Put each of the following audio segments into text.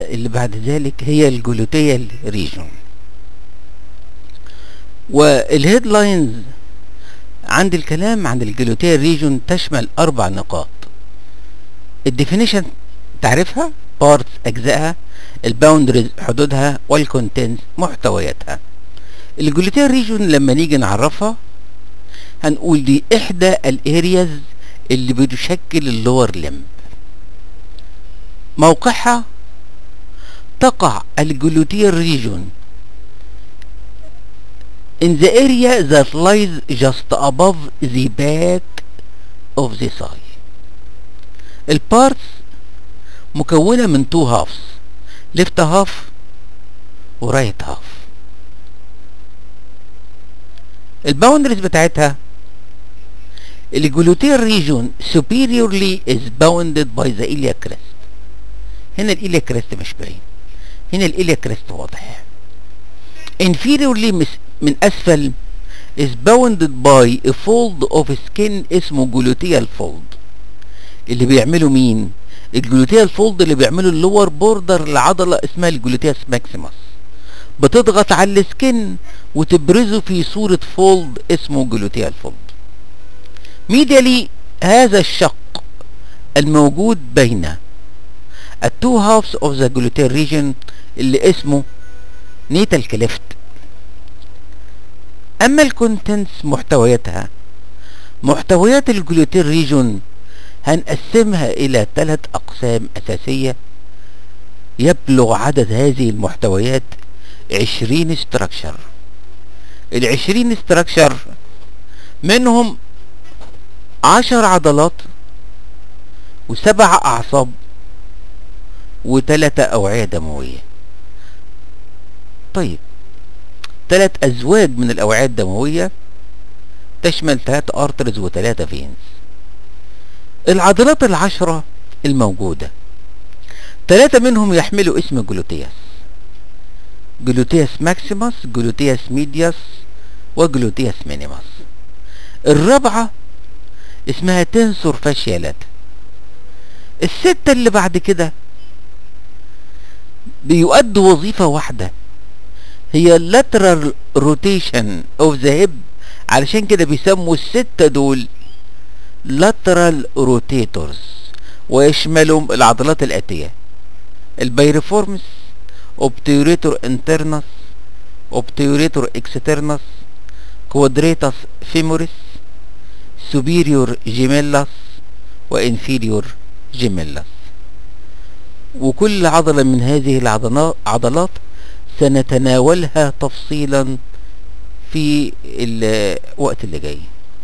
اللي بعد ذلك هي الجلوتيال ريجون والهيدلاينز عند الكلام عن الجلوتيال ريجون تشمل اربع نقاط الديفينيشن تعرفها بارتس اجزائها الباوندريز حدودها والكونتنتس محتوياتها الجلوتيال ريجون لما نيجي نعرفها هنقول دي احدى الارياز اللي بتشكل اللور لمب موقعها تقع الجلوتيال ريجون in the area that lies just above the back of the thigh البارتس مكونة من two halves left half و right half الباوندريز بتاعتها الجلوتيال ريجون superiorly is bounded by the iliac crest هنا الإيليا كريست مش باين هنا الإيليا كريست واضح inferiorly من أسفل is bounded by a fold of skin اسمه جلوتيال fold اللي بيعمله مين الجلوتيال فولد اللي بيعمله اللور بوردر لعضلة اسمها الجلوتياس ماكسيموس بتضغط على السكن وتبرزه في صورة فولد اسمه جلوتيال فولد ميديالي هذا الشق الموجود بين التو هافز اوف ذا جلوتيال ريجن اللي اسمه نيتال كليفت اما الكونتنتس محتوياتها محتويات الجلوتيال ريجون هنقسمها الى ثلاث اقسام اساسية يبلغ عدد هذه المحتويات عشرين استراكشر العشرين استراكشر منهم عشر عضلات وسبع اعصاب وثلاثة اوعية دموية طيب ثلاث ازواج من الاوعية الدموية تشمل ثلاثة ارترز وثلاثة فينز العضلات العشرة الموجودة ثلاثة منهم يحملوا اسم جلوتياس جلوتياس ماكسيموس جلوتياس ميدياس وجلوتياس مينيموس الرابعة اسمها تنسور فاشيالات الستة اللي بعد كده بيؤدوا وظيفة واحدة هي lateral rotation of the hip علشان كده بيسموا الستة دول lateral rotators ويشملهم العضلات الآتية البيرفورمس obturator internus obturator externus quadratus femoris superior gemellus وانفيريور gemellus وكل عضلة من هذه العضلات سنتناولها تفصيلا في الوقت اللي جاي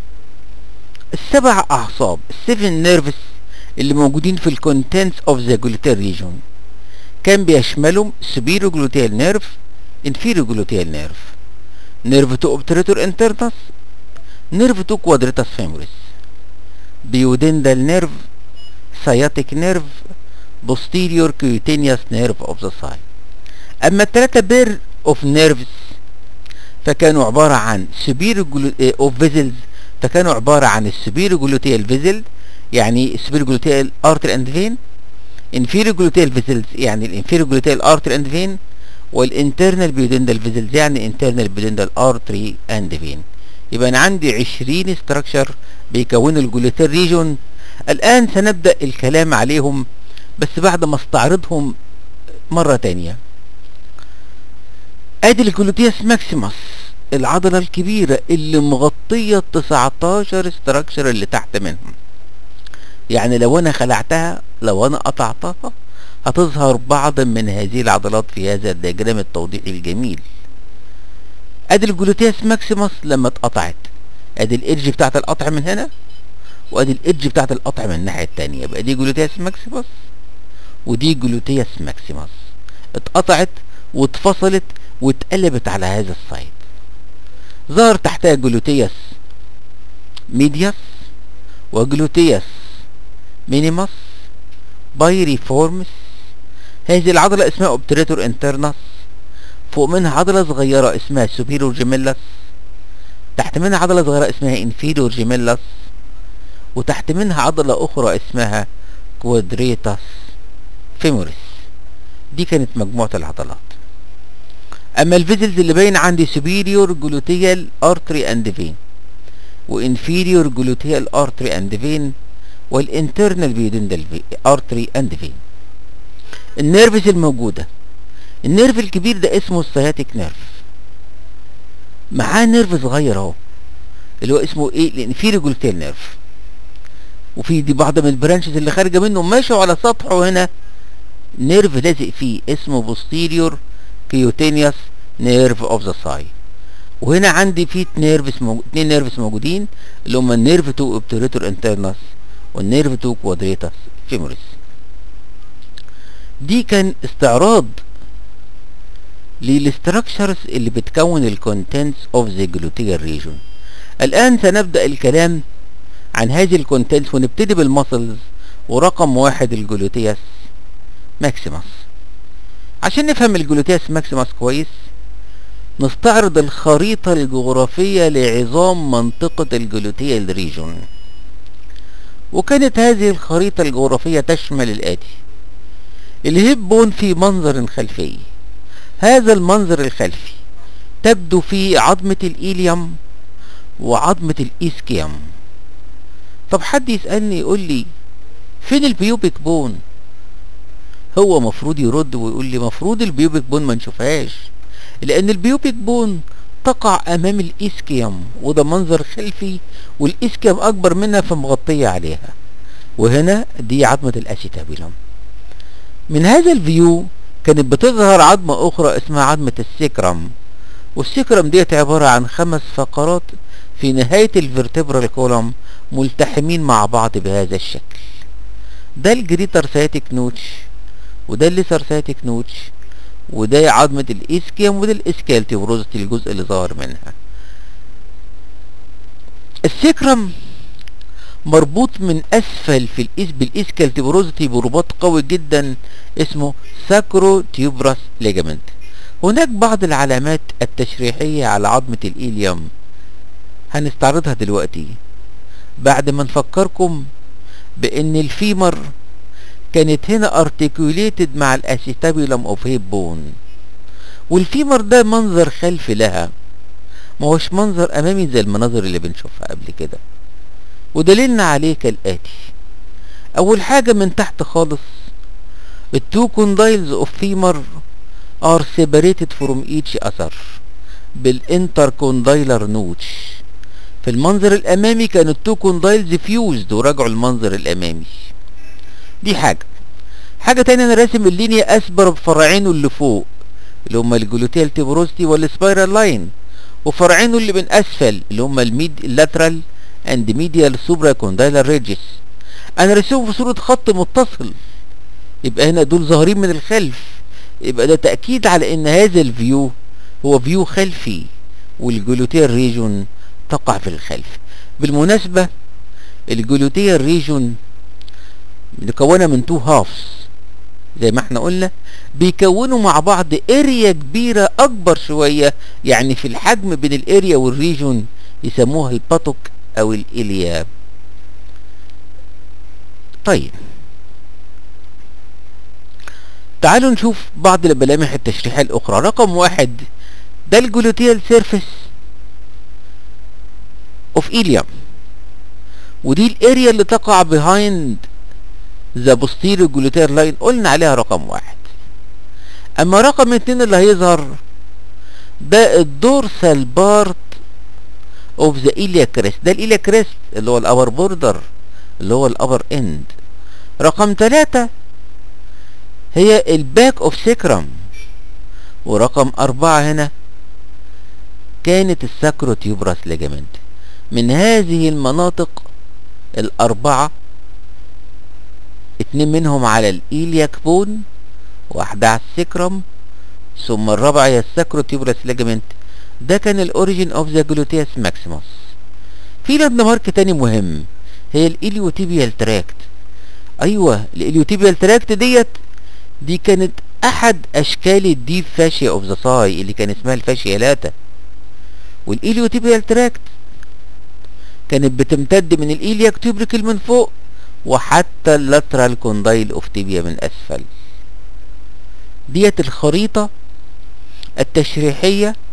السبع اعصاب السيفن نيرفس اللي موجودين في الكونتنتس اوف ذا جلوتيال ريجون كان بيشملهم سبيرو جلوتيال نيرف انفيرو جلوتيال نيرف نيرف تو اوبتريتور انترنس نيرف تو كوادريتاس فيموريس بيودندال نيرف سياتيك نيرف posterior cutaneous nerve of the side اما الثلاثة بير اوف نيرفز فكانوا عبارة عن سبيرو اوف فيزلز فكانوا عبارة عن السبيرو جلوتيال فيزل يعني السبيرو جلوتيال ارتر اند فين انفيرو جلوتيال فيزلز يعني الانفيرو جلوتيال ارتر اند فين والانترنال بيودندال فيزلز يعني انترنال بيودندال ارتري اند فين يبقى انا عندي 20 استراكشر بيكونوا الجلوتيال ريجون الان سنبدا الكلام عليهم بس بعد ما استعرضهم مرة تانية ادي الجلوتياس ماكسيموس العضلة الكبيرة اللي مغطية 19 استراكشر اللي تحت منهم يعني لو انا خلعتها لو انا قطعتها هتظهر بعض من هذه العضلات في هذا الدياجرام التوضيحي الجميل ادي الجلوتياس ماكسيموس لما اتقطعت ادي الادج بتاعت القطع من هنا وادي الادج بتاعت القطع من الناحية التانية يبقى دي جلوتياس ماكسيموس ودي جلوتياس ماكسيموس اتقطعت واتفصلت واتقلبت على هذا السايد ظهر تحتها جلوتياس ميدياس وجلوتياس مينيموس بايريفورمس هذه العضلة اسمها اوبتريتور انترنس فوق منها عضلة صغيرة اسمها سوبيرور جيميلاس تحت منها عضلة صغيرة اسمها انفيرور جيميلاس وتحت منها عضلة أخرى اسمها كوادريتاس فيموريس دي كانت مجموعة العضلات اما الفيزلز اللي باين عندي superior gluteal artery and vein وانفيريور gluteal artery and vein والانترنال بيودندال artery and vein النيرفز الموجودة النيرف الكبير ده اسمه السياتيك نيرف معاه نيرف صغير اهو اللي هو اسمه ايه الانفيريور جلوتيال نيرف وفي دي بعض من البرانشز اللي خارجه منه ماشوا على سطحه هنا نيرف لازق فيه اسمه بوستيريور كيوتينيوس نيرف اوف ذا ساي وهنا عندي في نيرفس موجود اتنين نيرفس موجودين اللي هما النيرف 2 اوبتوريتور انترنس والنيرف 2 كوادريتاس فيموريس دي كان استعراض للستراكشرز اللي بتكون الكونتنتس اوف ذا جلوتيال ريجون الان سنبدا الكلام عن هذه الكونتنتس ونبتدي بالمسلز ورقم واحد الجلوتياس ماكسيموس عشان نفهم الجلوتياس ماكسيموس كويس نستعرض الخريطة الجغرافية لعظام منطقة الجلوتيال ريجون وكانت هذه الخريطة الجغرافية تشمل الآتي الهيب بون في منظر خلفي هذا المنظر الخلفي تبدو فيه عظمة الإيليوم وعظمة الإيسكيوم طب حد يسألني يقول لي فين البيوبيك بون هو مفروض يرد ويقول لي مفروض البيوبيك بون ما نشوفهاش لان البيوبيك بون تقع امام الاسكيوم وده منظر خلفي والاسكيوم اكبر منها فمغطية عليها وهنا دي عظمة الاسيتابيلوم من هذا الفيو كانت بتظهر عظمة اخرى اسمها عظمة السيكرم والسيكرم ديت عبارة عن خمس فقرات في نهاية الفرتبرال كولوم ملتحمين مع بعض بهذا الشكل ده الجريتر سايتك نوتش وده الليسر سايتك نوتش وده عظمة الاسكيوم وده الاسكال تيبروزتي الجزء اللي ظاهر منها السكرم مربوط من اسفل في الاس بالاسكال تيبروزتي برباط قوي جدا اسمه ساكرو تيوبراس ليجامنت هناك بعض العلامات التشريحية على عظمة الإيليوم هنستعرضها دلوقتي بعد ما نفكركم بان الفيمر كانت هنا ارتكوليتد مع الاسيتابيولم اوف هيب بون والفيمر ده منظر خلفي لها ما هوش منظر امامي زي المناظر اللي بنشوفها قبل كده ودليلنا عليه كالاتي اول حاجة من تحت خالص التو كوندايلز اوف فيمر are separated from each other بالانتركوندايلر نوتش في المنظر الامامي كان التو كوندايلز فيوزد وراجعوا المنظر الامامي دي حاجة حاجة تانية انا راسم اللينيا اسبر بفرعينه اللي فوق اللي هما الجلوتيال تيبروستي والسبايرال لاين وفرعينه اللي من اسفل اللي هما الميد اللاترال اند ميديال سوبرا كوندايلر ريجس انا راسمهم في صورة خط متصل يبقى هنا دول ظاهرين من الخلف يبقى ده تأكيد على ان هذا الفيو هو فيو خلفي والجلوتيال ريجون تقع في الخلف بالمناسبة الجلوتيال ريجون مكونة من تو هافس زي ما احنا قلنا بيكونوا مع بعض اريا كبيرة اكبر شوية يعني في الحجم بين الاريا والريجون يسموها الباتوك او الالياب طيب تعالوا نشوف بعض الملامح التشريحية الاخرى رقم واحد ده الجلوتيال سيرفيس اوف ايليوم ودي الاريا اللي تقع behind ذا posterior gluteal لاين قلنا عليها رقم واحد اما رقم اتنين اللي هيظهر ده الدورسال بارت اوف ذا ايليا كريست ده الايليا كريست اللي هو الابر بوردر اللي هو الابر اند رقم تلاتة هي الباك اوف سيكرم ورقم اربعة هنا كانت الساكروتيوبراس ليجامنت من هذه المناطق الأربعة اتنين منهم على الإيلياك بون واحدة على السكرم ثم الرابعة هي الساكروتيبولاس ليجامنت ده كان الأوريجين أوف ذا جلوتياس ماكسيموس في لاند مارك تاني مهم هي الإليوتيبيال تراكت أيوة الإليوتيبيال تراكت ديت دي كانت أحد أشكال الديب فاشيا أوف ذا ساي اللي كان اسمها الفاشيا لاتا والإليوتيبيال تراكت كانت بتمتد من الإيلياك تيوبريكل من فوق وحتى اللاترال كوندايل اوف تيبيا من اسفل ديت الخريطة التشريحية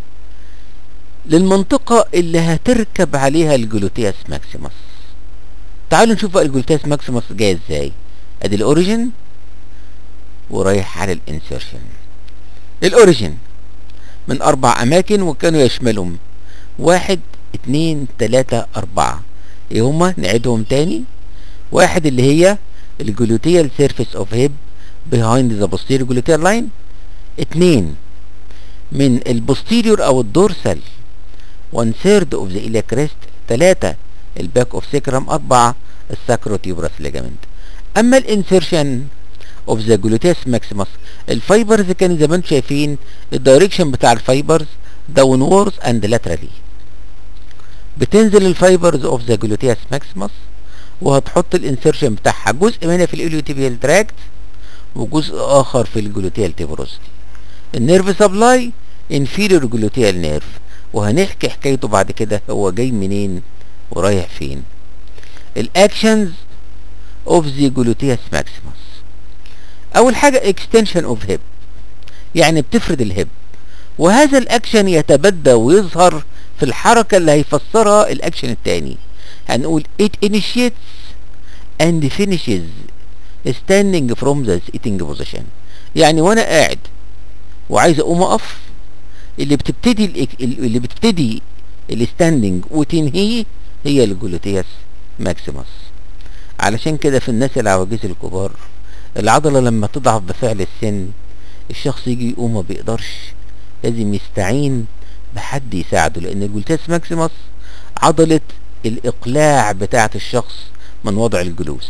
للمنطقة اللي هتركب عليها الجلوتياس ماكسيموس تعالوا نشوف بقى الجلوتياس ماكسيموس جاي ازاي ادي الاوريجين ورايح على الانسيرشن الاوريجين من اربع اماكن وكانوا يشملهم واحد اتنين تلاتة اربعة ايه هما نعيدهم تاني واحد اللي هي الجلوتيال سيرفيس اوف هيب behind the posterior gluteal line اتنين من البوستيريور او الدورسال one third of the iliac crest تلاتة الباك اوف سيكرم اربعة الساكروتيوبراس ليجامنت اما الانسيرشن اوف ذا جلوتياس ماكسيموس الفايبرز كان زي ما انتم شايفين الدايركشن بتاع الفايبرز داون وورز اند لاترالي بتنزل الفايبرز اوف ذا جلوتياس ماكسيموس وهتحط الانسيرشن بتاعها جزء منها في الاليوتيبيال تراكت وجزء اخر في الجلوتيال تيبروستي النيرف سبلاي انفيريور جلوتيال نيرف وهنحكي حكايته بعد كده هو جاي منين ورايح فين الاكشنز اوف ذا جلوتياس ماكسيموس اول حاجه اكستنشن اوف هيب يعني بتفرد الهيب وهذا الاكشن يتبدى ويظهر في الحركه اللي هيفسرها الاكشن التاني هنقول it initiates and finishes standing from the sitting position يعني وانا قاعد وعايز اقوم اقف اللي بتبتدي اللي بتبتدي الستاندنج وتنهي هي الجلوتياس ماكسيموس علشان كده في الناس العواجيز الكبار العضله لما تضعف بفعل السن الشخص يجي يقوم ما بيقدرش لازم يستعين بحد يساعده لان الجلوتياس ماكسيموس عضله الاقلاع بتاعه الشخص من وضع الجلوس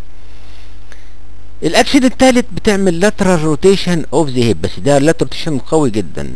الاكشن الثالث بتعمل lateral rotation of the hip بس ده lateral rotation قوي جدا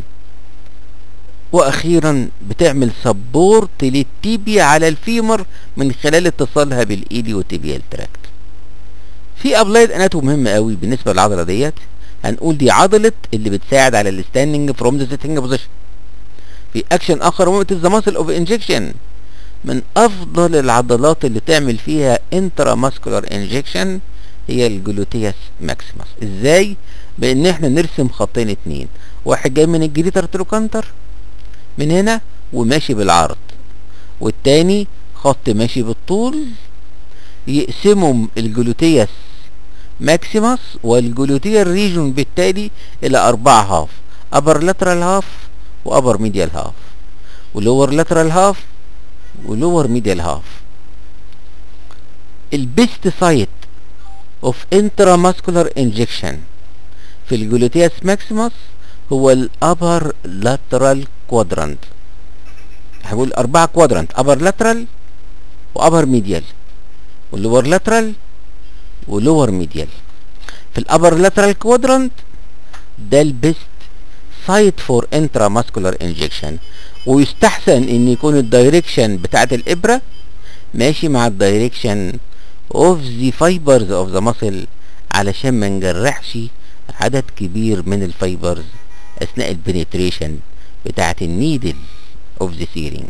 واخيرا بتعمل سبورت للتيبيا على الفيمر من خلال اتصالها بالايليوتيبيال تراكت في ابلايد اناتو مهم قوي بالنسبه للعضله ديت هنقول دي عضله اللي بتساعد على الستاندنج فروم ذا سيتنج بوزيشن في اكشن اخر هو ذا ماسل اوف انجكشن من افضل العضلات اللي تعمل فيها انترا ماسكولار انجكشن هي الجلوتياس ماكسيموس ازاي بان احنا نرسم خطين اتنين واحد جاي من الجريتر تروكانتر من هنا وماشي بالعرض والتاني خط ماشي بالطول يقسمهم الجلوتياس ماكسيموس والجلوتيال ريجون بالتالي الى اربعة هاف ابر لاترال هاف وابر ميديال هاف ولور لاترال هاف ولور ميديال هاف البيست سايت اوف انتراماسكولار انجكشن في الجلوتياس ماكسيموس هو الابر لاترال كوادرانت هقول اربعة كوادرانت ابر لاترال وابر ميديال واللور لاترال ولور ميديال في الابر لاترال كوادرانت ده البيست سايت فور انترا ماسكولار انجكشن ويستحسن ان يكون الدايركشن بتاعت الابره ماشي مع الدايركشن اوف ذا فايبرز اوف ذا ماسل علشان ما نجرحش عدد كبير من الفايبرز اثناء البنتريشن بتاعت النيدل اوف ذا سيرينج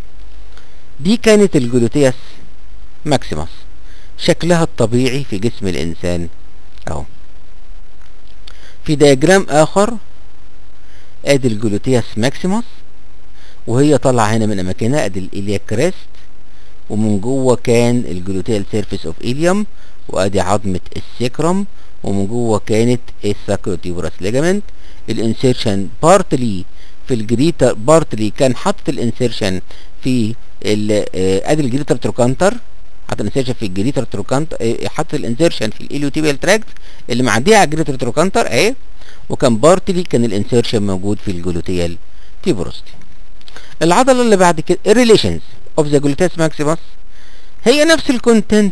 دي كانت الجلوتياس ماكسيموس شكلها الطبيعي في جسم الانسان اهو في دياجرام اخر ادي الجلوتياس ماكسيموس وهي طالعه هنا من اماكنها ادي الاليا كريست ومن جوه كان الجلوتيال سيرفيس اوف إليوم وادي عظمة السكرم ومن جوه كانت الساكروتيبراس ليجامنت الانسيرشن بارتلي في الجريتر بارتلي كان حاطط الانسيرشن في ادي الجريتر تروكانتر حاطط الانسيرشن في الجريتر تروكانتر حاطط الانسيرشن في الاليوتيبيال تراكت اللي معديه على الجريتر تروكانتر اهي وكان بارتلي كان الانسيرشن موجود في الجلوتيال تيبروستي العضله اللي بعد كده الريليشنز اوف ذا جلوتياس ماكسيموس هي نفس الكونتنتس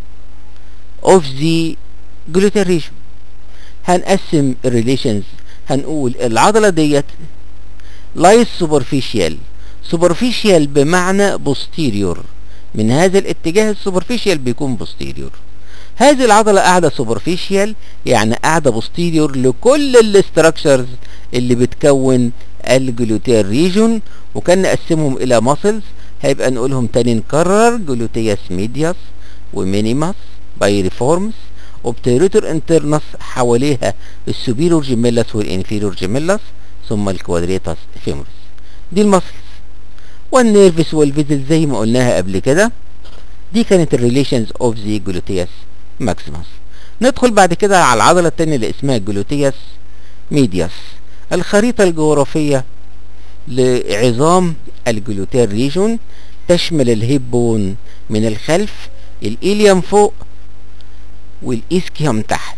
اوف ذا جلوتيال ريجن هنقسم الريليشنز هنقول العضله ديت لايس سوبرفيشيال سوبرفيشيال بمعنى بوستيريور من هذا الاتجاه السوبرفيشيال بيكون بوستيريور هذه العضلة قاعدة سوبرفيشيال يعني قاعدة بوستيريور لكل الاستراكشرز اللي بتكون الجلوتيال ريجون وكان نقسمهم الى ماسلز هيبقى نقولهم تاني نكرر جلوتياس ميدياس ومينيماس بايريفورمز وبتيريتور انترنس حواليها السوبيرور جيميلاس والانفيرور جيميلاس ثم الكوادريتاس فيمورس دي المسلز والنيرفس والفيزل زي ما قلناها قبل كده دي كانت الريليشنز اوف ذا جلوتياس ماكسيموس ندخل بعد كده على العضلة التانية اللي اسمها جلوتياس ميدياس الخريطة الجغرافية لعظام الجلوتيال ريجون تشمل الهيب بون من الخلف الإليوم فوق والإسكيوم تحت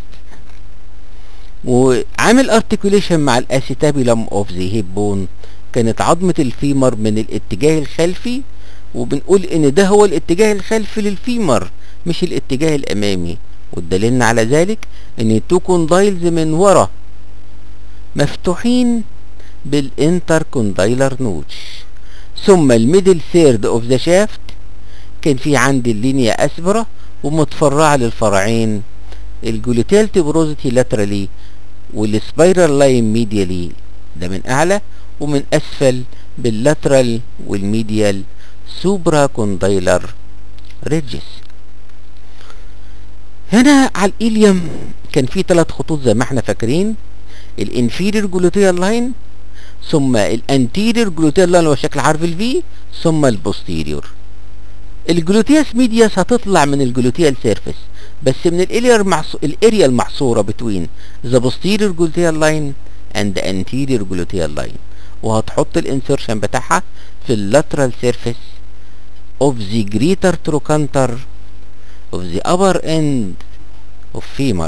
وعامل ارتكوليشن مع الاسيتابيلم اوف ذا هيب بون كانت عظمة الفيمر من الاتجاه الخلفي وبنقول ان ده هو الاتجاه الخلفي للفيمر مش الاتجاه الامامي والدليل على ذلك ان التو كوندايلز من ورا مفتوحين بالانتر كوندايلر نوتش ثم الميدل ثيرد اوف ذا شافت كان في عندي اللينيا اسبرا ومتفرعة للفرعين الجلوتيال تبروزيتي لاترالي والسبايرال لاين ميديالي ده من اعلى ومن اسفل باللاترال والميديال سوبرا كوندايلر ريدجز هنا على الإليوم كان في ثلاث خطوط زي ما احنا فاكرين الانفيرير جلوتيال لاين ثم الانتيرير جلوتيال لاين هو شكل حرف الفي ثم البوستيريور الجلوتياس ميدياس هتطلع من الجلوتيال سيرفيس بس من الاريا المحصو... الاريا المحصوره بتوين ذا بوستيريور جلوتيال لاين اند انتيريور جلوتيال لاين وهتحط الانسرشن بتاعها في اللاترال سيرفيس of the greater trochanter of the upper end of femur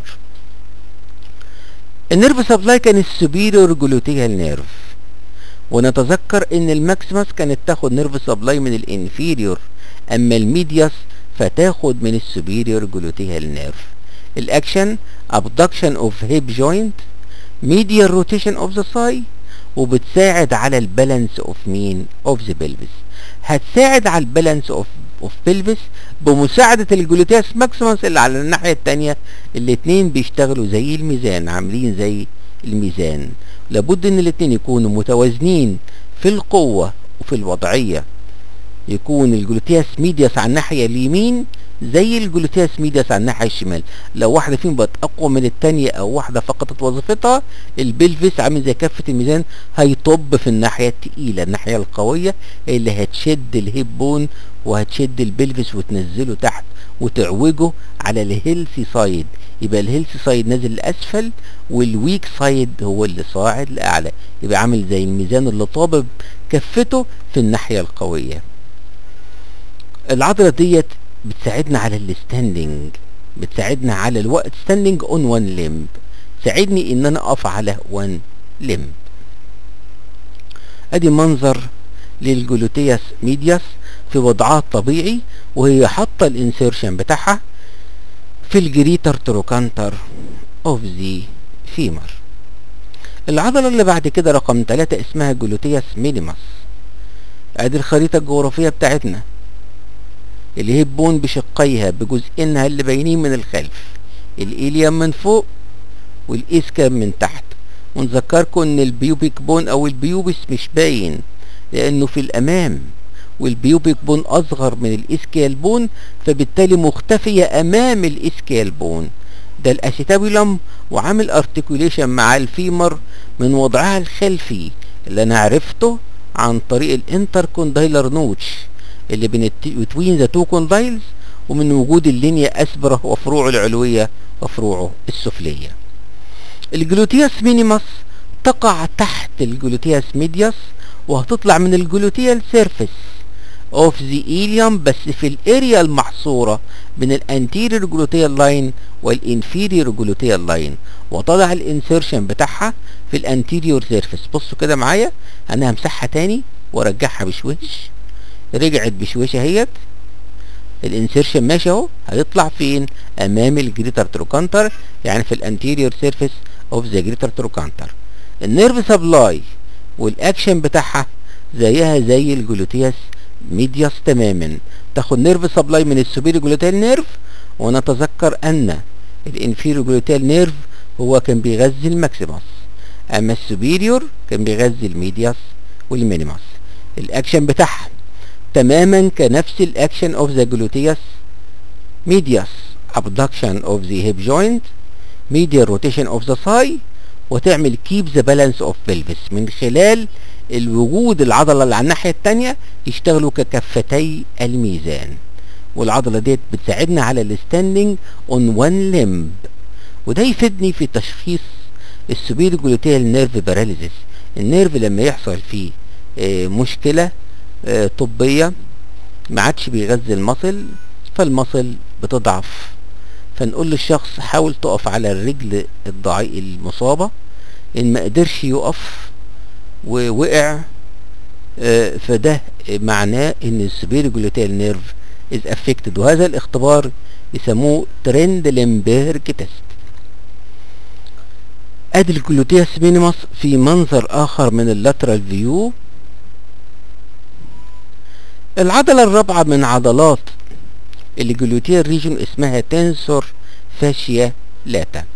النيرف سبلاي كان السوبيريور جلوتيال نيرف ونتذكر ان الماكسيمس كانت تاخد نيرف سبلاي من الانفيريور اما الميدياس فتاخد من السوبيريور جلوتيال نيرف الاكشن abduction of hip joint medial rotation of the thigh وبتساعد على البالانس اوف مين اوف ذا بلفس هتساعد على البالانس اوف اوف بلفس بمساعدة الجلوتياس ماكسيموس اللي على الناحية التانية الاتنين بيشتغلوا زي الميزان عاملين زي الميزان لابد ان الاتنين يكونوا متوازنين في القوة وفي الوضعية يكون الجلوتياس ميدياس على الناحية اليمين زي الجلوتياس ميدياس على الناحية الشمال لو واحدة فيهم بقت أقوى من التانية أو واحدة فقدت وظيفتها البلفس عامل زي كفة الميزان هيطب في الناحية التقيلة الناحية القوية اللي هتشد الهيب بون وهتشد البلفس وتنزله تحت وتعوجه على الهيلثي سايد يبقى الهيلثي سايد نازل لأسفل والويك سايد هو اللي صاعد لأعلى يبقى عامل زي الميزان اللي طابب كفته في الناحية القوية العضلة ديت بتساعدنا على الستاندنج بتساعدنا على الوقت ستاندنج اون وان ليمب تساعدني ان انا اقف على وان ليمب ادي منظر للجلوتياس ميدياس في وضعها الطبيعي وهي حاطه الانسيرشن بتاعها في الجريتر تروكانتر اوف ذا فيمر العضله اللي بعد كده رقم 3 اسمها جلوتياس مينيماس ادي الخريطه الجغرافيه بتاعتنا الهيب بون بشقيها بجزئينها اللي باينين من الخلف الإليم من فوق والإسكام من تحت ونذكركم ان البيوبيك بون او البيوبس مش باين لانه في الامام والبيوبيك بون اصغر من الاسكيال بون فبالتالي مختفية امام الاسكيال بون ده الاسيتابيلم وعامل ارتكوليشن مع الفيمر من وضعها الخلفي اللي انا عرفته عن طريق الانتر كوندايلر نوتش اللي بين بتوين ذا تو كوندايلز ومن وجود اللينيا اسبرة وفروعه العلوية وفروعه السفلية الجلوتياس مينيماس تقع تحت الجلوتياس ميدياس وهتطلع من الجلوتيال سيرفيس اوف ذا إيليوم بس في الاريا المحصورة بين الانتيريور جلوتيال لاين والانفيريور جلوتيال لاين وطلع الانسيرشن بتاعها في الانتيريور سيرفيس بصوا كده معايا انا همسحها تاني وارجعها بشويش رجعت بشويش اهيت الانسيرشن ماشي اهو هيطلع فين امام الجريتر تروكانتر يعني في الانتيريور سيرفيس اوف ذا جريتر تروكانتر النيرف سبلاي والاكشن بتاعها زيها زي الجلوتياس ميدياس تماما تاخد نيرف سبلاي من السوبيريور جلوتيال نيرف ونتذكر ان الانفيريور جلوتيال نيرف هو كان بيغذي الماكسيموس اما السوبيريور كان بيغذي الميدياس والمينيماس الاكشن بتاعها تماما كنفس الاكشن اوف ذا جلوتياس ميدياس abduction of the hip joint medial rotation of the thigh وتعمل keep the balance of pelvis من خلال الوجود العضلة اللي على الناحية التانية يشتغلوا ككفتي الميزان والعضلة ديت بتساعدنا على الستاندنج on one limb وده يفيدني في تشخيص السوبيرو جلوتيال نيرف باراليزيس النيرف لما يحصل فيه آه، مشكلة آه، طبية ما عادش بيغذي المصل فالمصل بتضعف فنقول للشخص حاول تقف على الرجل الضعي المصابة ان ما قدرش يقف ووقع آه، فده معناه ان السوبيرو جلوتيال نيرف is affected وهذا الاختبار يسموه ترند لمبيرج تيست ادي الجلوتياس مينيموس في منظر اخر من اللاترال فيو العضلة الرابعة من عضلات الجلوتيال ريجون اسمها تنسور فاشيا لاتا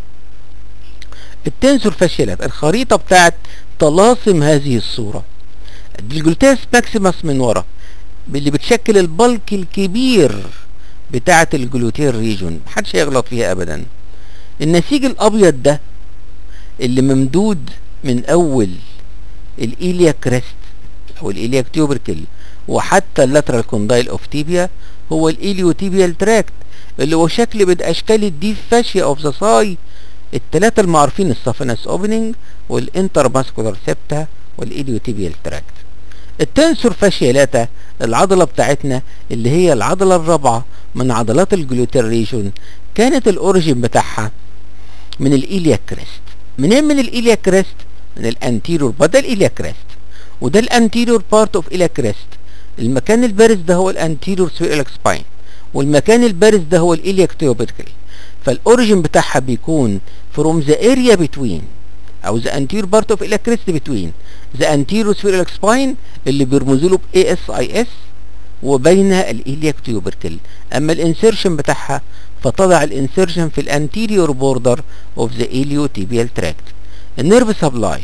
التنسور فاشيا لاتا الخريطة بتاعت طلاسم هذه الصورة الجلوتياس ماكسيموس من ورا اللي بتشكل البلك الكبير بتاعة الجلوتيال ريجون محدش هيغلط فيها ابدا النسيج الابيض ده اللي ممدود من اول الايليا كريست او الايليا تيوبركل وحتى اللاترال كوندايل اوف تيبيا هو الايليوتيبيال تراكت اللي هو شكل من اشكال الديف فاشيا اوف ذا ساي التلاتة المعروفين السافينس اوبننج والانتر ماسكولار سيبتا والايليوتيبيال تراكت التنسور فاشيالاتا العضلة بتاعتنا اللي هي العضلة الرابعة من عضلات الجلوتير ريجون كانت الاوريجين بتاعها من الايليا كريست منين من الايليا كريست من الانتيرور ده الايليا كريست وده الانتيرور بارت اوف ايليا كريست المكان البارز ده هو الانتيرور سويرلك سباين والمكان البارز ده هو الإلياك تيوبركل فالاوريجين بتاعها بيكون from the area between او the anterior part of iliac crest between the anterior spherical spine اللي بيرمزوا له ب ASIS وبين الإلياك تيوبركل اما الانسيرشن بتاعها فتضع الانسيرشن في الانتيريور بوردر اوف ذا iliotibial تراكت النيرف سبلاي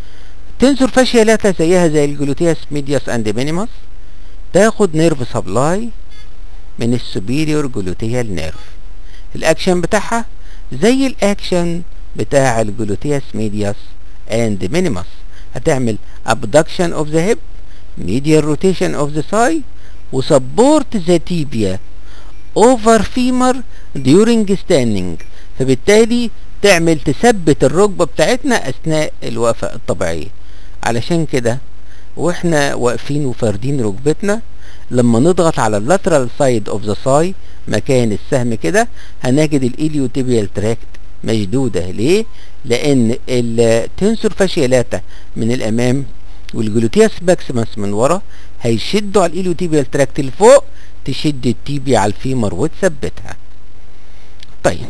تنسور فاشيالاتا زيها زي الجلوتياس ميدياس اند مينيماس تاخد نيرف سبلاي من السوبيريور جلوتيال نيرف الاكشن بتاعها زي الاكشن بتاع الجلوتياس ميدياس اند مينيماس هتعمل abduction of the hip medial rotation of the thigh وسبورت the tibia over femur during standing فبالتالي تعمل تثبت الركبة بتاعتنا اثناء الوقفة الطبيعية علشان كده واحنا واقفين وفاردين ركبتنا لما نضغط على اللاترال سايد اوف ذا ساي مكان السهم كده هنجد الاليوتيبيال تراكت مشدوده ليه لان التنسور فاشيالاتا من الامام والجلوتياس ماكسيمس من ورا هيشدوا على الاليوتيبيال تراكت لفوق تشد التيبيا على الفيمر وتثبتها طيب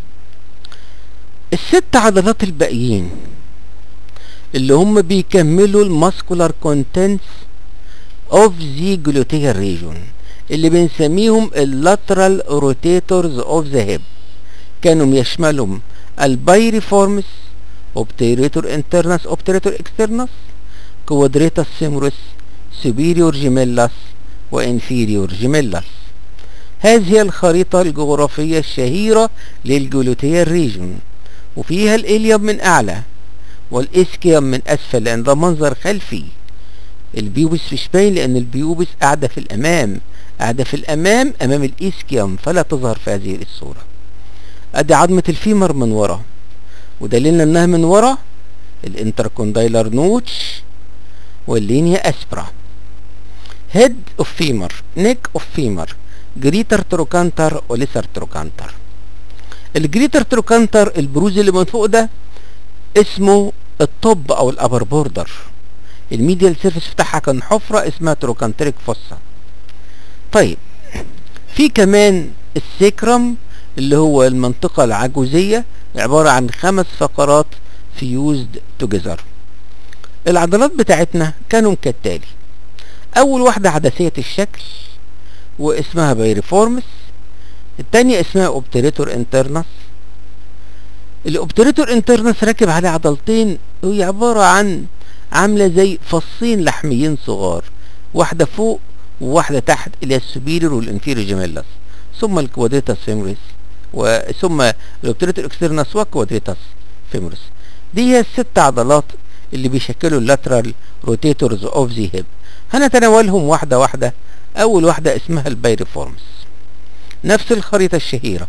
الست عضلات الباقيين اللي هم بيكملوا الماسكولار كونتنتس اوف ذا جلوتيال ريجون اللي بنسميهم اللاترال روتيتورز اوف ذا هيب كانوا يشملهم البايريفورمس اوبتيريتور انترنس اوبتيريتور اكسترنس كوادريتاس سيمورس سوبيريور جيميلاس وانفيريور جيميلاس هذه هي الخريطة الجغرافية الشهيرة للجلوتيال ريجون وفيها الإليوم من أعلى والإسكيوم من أسفل لأن ده منظر خلفي البيوبس مش باين لأن البيوبس قاعدة في الأمام قاعدة في الأمام أمام الإسكيوم فلا تظهر في هذه الصورة أدي عظمة الفيمر من ورا ودليلنا إنها من ورا الانتركوندايلر نوتش واللينيا أسبرا هيد اوف فيمر نيك اوف فيمر جريتر تروكانتر وليسر تروكانتر الجريتر تروكانتر البروز اللي من فوق ده اسمه الطب او الابر بوردر الميديال سيرفيس بتاعها كان حفرة اسمها تروكانتريك فوسا طيب في كمان السيكرم اللي هو المنطقة العجوزية عبارة عن خمس فقرات فيوزد توجذر العضلات بتاعتنا كانوا كالتالي اول واحدة عدسية الشكل واسمها بايريفورمس التانية اسمها اوبتريتور انترنس الاوبتريتور انترنس راكب عليه عضلتين وهي عبارة عن عاملة زي فصين لحميين صغار واحدة فوق وواحدة تحت اللي هي السوبيريور والانفيريور جيميلاس ثم الكواديتاس فيموريس وثم الاوبتريتور اكسترنس وكوادريتاس فيمورس دي هي الست عضلات اللي بيشكلوا اللاترال روتيتورز اوف ذا هيب هنتناولهم واحدة واحدة اول واحدة اسمها البايريفورمز نفس الخريطة الشهيرة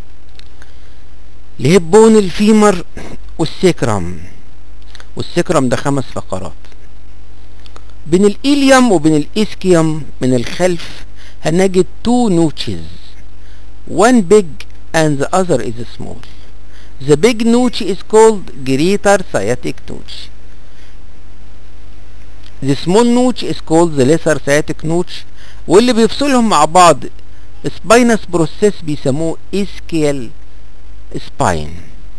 الهيب بون الفيمر والسيكرام والسيكرام ده خمس فقرات بين الإليوم وبين الإسكيوم من الخلف هنجد two notches one big and the other is small the big notch is called greater sciatic notch the small notch is called the lesser sciatic notch واللي بيفصلهم مع بعض spinous process بيسموه ischial spine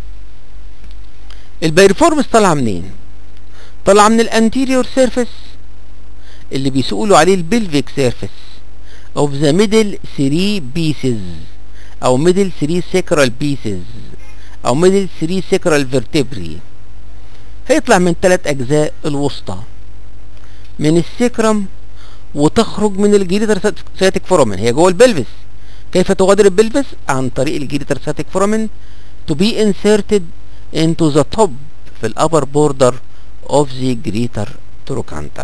البيرفورمس طالعه منين طالعه من الانتيريور سيرفيس اللي بيسألوا عليه البلفيك سيرفيس of the middle 3 pieces او middle 3 sacral pieces او middle 3 sacral vertebrae هيطلع من ثلاث اجزاء الوسطى من السكرم وتخرج من الجيريتر ساتيك فورامين هي جوه البلفس كيف تغادر البلفس عن طريق الجيريتر ساتيك فورامين to be inserted into the top في الابر بوردر of the greater trochanter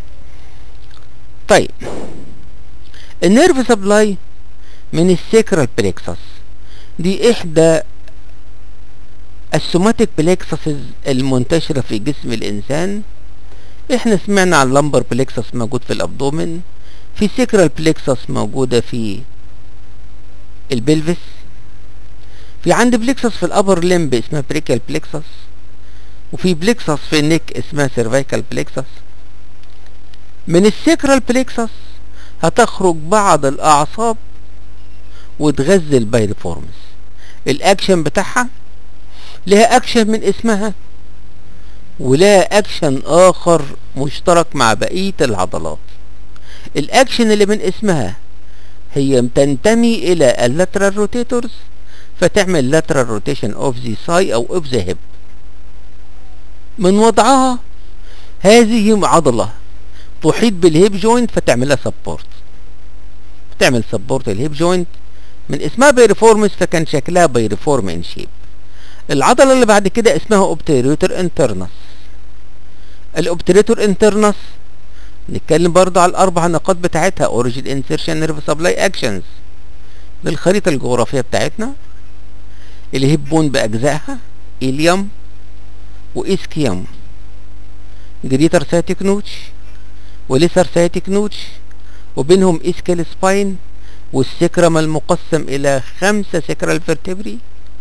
طيب النيرف سبلاي من السيكرال بليكسس دي احدى السوماتيك بليكسسز المنتشرة في جسم الانسان احنا سمعنا عن لمبر بليكسس موجود في الابدومن في سيكرال بليكسس موجودة في البلفس في عندي بليكسس في الابر لمب اسمها بريكال بليكسس وفي بليكسس في النك اسمها سيرفيكال بليكسس من السيكرال بليكسس هتخرج بعض الاعصاب وتغذي البايرفورمز الاكشن بتاعها لها اكشن من اسمها ولها اكشن اخر مشترك مع بقية العضلات الاكشن اللي من اسمها هي تنتمي الى اللاترال روتيتورز فتعمل lateral rotation of the thigh او of the hip من وضعها هذه عضلة تحيط بالهيب جوينت فتعملها سبورت تعمل سبورت الهيب جوينت من اسمها بيرفورمس فكان شكلها بيرفورم ان شيب العضلة اللي بعد كده اسمها اوبتيريتور انترنس الاوبتيريتور انترنس نتكلم برضه على الاربع نقاط بتاعتها اوريجين انسيرشن نيرف سبلاي اكشنز بالخريطة الجغرافية بتاعتنا الهيب بون باجزائها إليوم وإسكيوم جريتر ساتيك نوتش وليسر ساتيك نوتش وبينهم إسكال سباين والسكرم المقسم إلى خمسة سكرال فيرتبري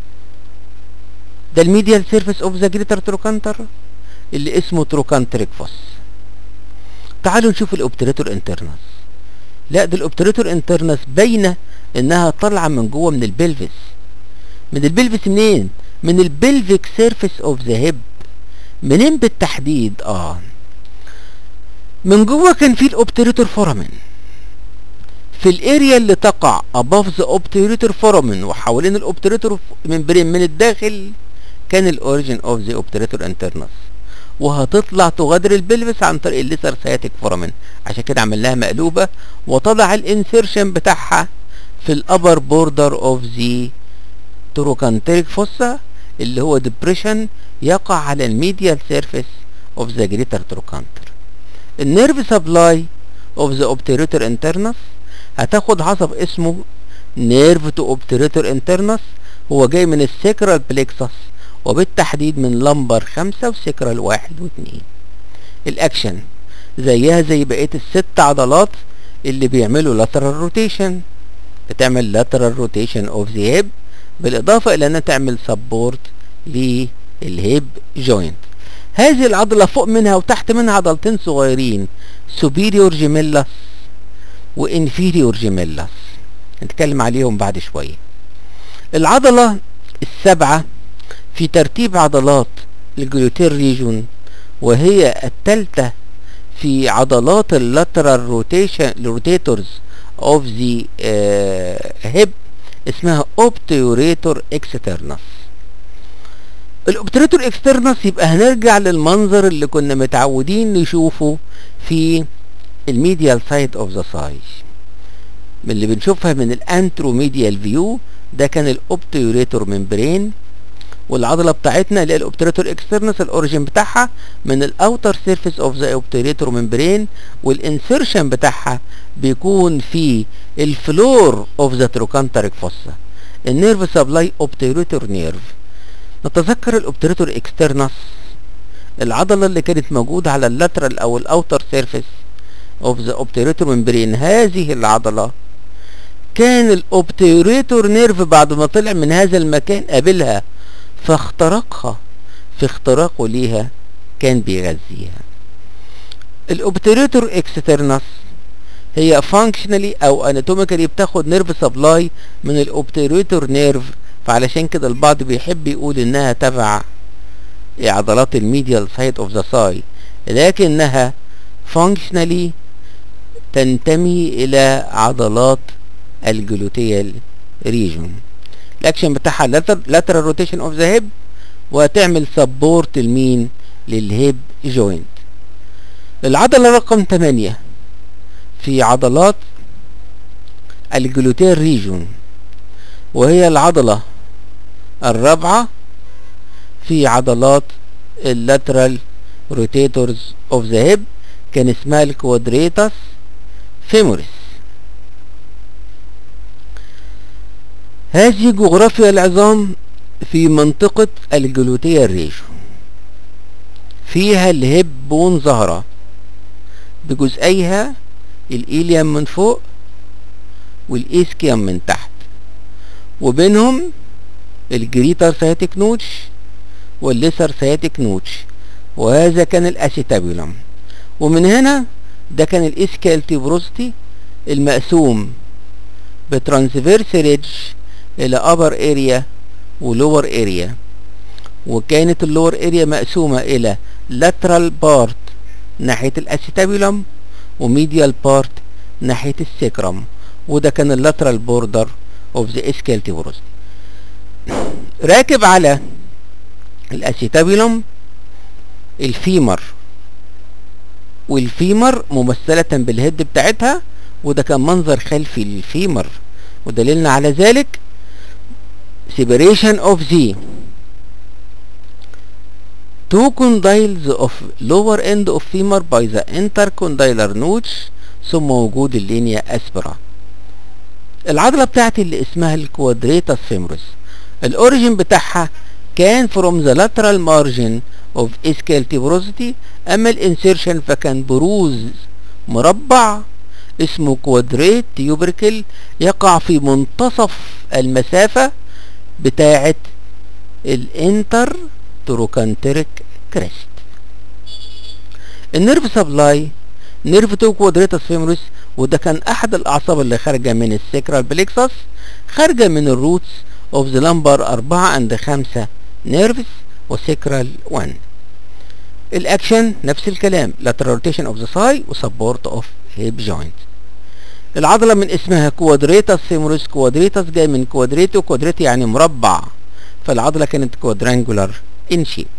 ده الميديال سيرفيس اوف ذا جريتر تروكانتر اللي اسمه تروكانتريك فوس تعالوا نشوف الاوبتريتور انترنس لا ده الاوبتريتور انترنس باينه انها طالعه من جوه من البلفس من البلفس منين من البلفيك سيرفيس اوف ذا هيب منين بالتحديد اه من جوه كان في الاوبتريتور فورامين في الاريا اللي تقع above the obturator foramen وحوالين الاوبتريتور ممبرين من الداخل كان الاوريجين اوف ذا اوبتريتور انترنس وهتطلع تغادر البلفس عن طريق الليسر سياتيك فورامين عشان كده عمل لها مقلوبه وتضع الانسيرشن بتاعها في الابر بوردر اوف ذا تروكانتريك فوسا اللي هو ديبريشن يقع على الميديال سيرفيس اوف ذا جريتر تروكانتر النيرف سبلاي اوف ذا اوبتريتور انترنس هتاخد عصب اسمه نيرف تو اوبتريتور انترنس هو جاي من السيكرال بليكسس وبالتحديد من لمبر خمسة وسيكرال واحد واثنين الاكشن زيها زي بقية الست عضلات اللي بيعملوا lateral rotation بتعمل lateral rotation of the hip بالاضافة الى انها تعمل سبورت للهيب جوينت هذه العضلة فوق منها وتحت منها عضلتين صغيرين superior gemellus وانفيريور جيميلاس نتكلم عليهم بعد شوية العضلة السبعة في ترتيب عضلات الجلوتير ريجون وهي التالتة في عضلات اللاترال روتيشن روتيتورز اوف ذا هيب اسمها اوبتيوريتور اكسترنس الاوبتيوريتور اكسترنس يبقى هنرجع للمنظر اللي كنا متعودين نشوفه في الميديال سايد اوف ذا ساي من اللي بنشوفها من الانتروميديال فيو ده كان الاوبتيوريتور ممبرين والعضله بتاعتنا اللي هي الاوبتيوريتور اكسترنس الاوريجين بتاعها من الاوتر سيرفيس اوف ذا اوبتيوريتور ممبرين والانسيرشن بتاعها بيكون في الفلور اوف ذا تروكانتريك فوسا النيرف سبلاي اوبتيوريتور نيرف نتذكر الاوبتيوريتور اكسترنس العضله اللي كانت موجوده على اللاترال او الاوتر سيرفيس اوف ذا اوبتيوريتور ممبرين هذه العضله كان الاوبتيوريتور نيرف بعد ما طلع من هذا المكان قابلها فاخترقها في اختراقه ليها كان بيغذيها الاوبتيوريتور اكسترنس هي فانكشنالي او اناتوميكالي بتاخد نيرف سبلاي من الاوبتيوريتور نيرف فعلشان كده البعض بيحب يقول انها تبع عضلات الميديال سايد اوف ذا ساي لكنها فانكشنالي تنتمي الى عضلات الجلوتيال ريجون الاكشن بتاعها لاترال روتيشن اوف ذا هيب وتعمل سبورت لمين للهيب جوينت العضلة رقم 8 في عضلات الجلوتيال ريجون وهي العضلة الرابعة في عضلات اللاترال روتيتورز اوف ذا هيب كان اسمها الكوادريتاس فيموريس هذه جغرافيا العظام في منطقة الجلوتية الريشو فيها الهب بون ظهرة بجزئيها الإيليم من فوق والإيسكيم من تحت وبينهم الجريتر سياتيك نوتش والليسر سياتيك نوتش وهذا كان الأسيتابيولم ومن هنا ده كان الإسكال تيبروستي المقسوم بترانسفيرس ريدج الى upper area و lower area وكانت اللور اريا مقسومة الى lateral part ناحية الاسيتابيولم وميديال بارت ناحية السكرم وده كان اللاترال بوردر اوف ذا اسكال تيبروستي راكب على الاسيتابيولم الفيمر والفيمر ممثلة بالهيد بتاعتها وده كان منظر خلفي للفيمر ودليلنا على ذلك separation of the two condyles of lower end of femur by the intercondylar notch ثم وجود اللينيا اسبرا العضلة بتاعتي اللي اسمها الكوادريتاس فيمورس الاوريجين بتاعها كان from the lateral margin of ischial tuberosity اما الانسيرشن فكان بروز مربع اسمه كوادريت تيوبركل يقع في منتصف المسافة بتاعة الانتر تروكانتريك كريست النيرف سبلاي نيرف تو كوادريتاس فيموريس وده كان احد الاعصاب اللي خارجه من السكرال بليكسس خارجه من الروتس اوف ذا لمبر 4 اند 5 نيرفز وسكرال 1 الاكشن نفس الكلام lateral rotation of the thigh وسبورت اوف هيب جوينت العضله من اسمها كوادريتاس فيموريس كوادريتاس جاي من كوادريتو كوادريتو يعني مربع فالعضله كانت كوادرانجولار ان شيب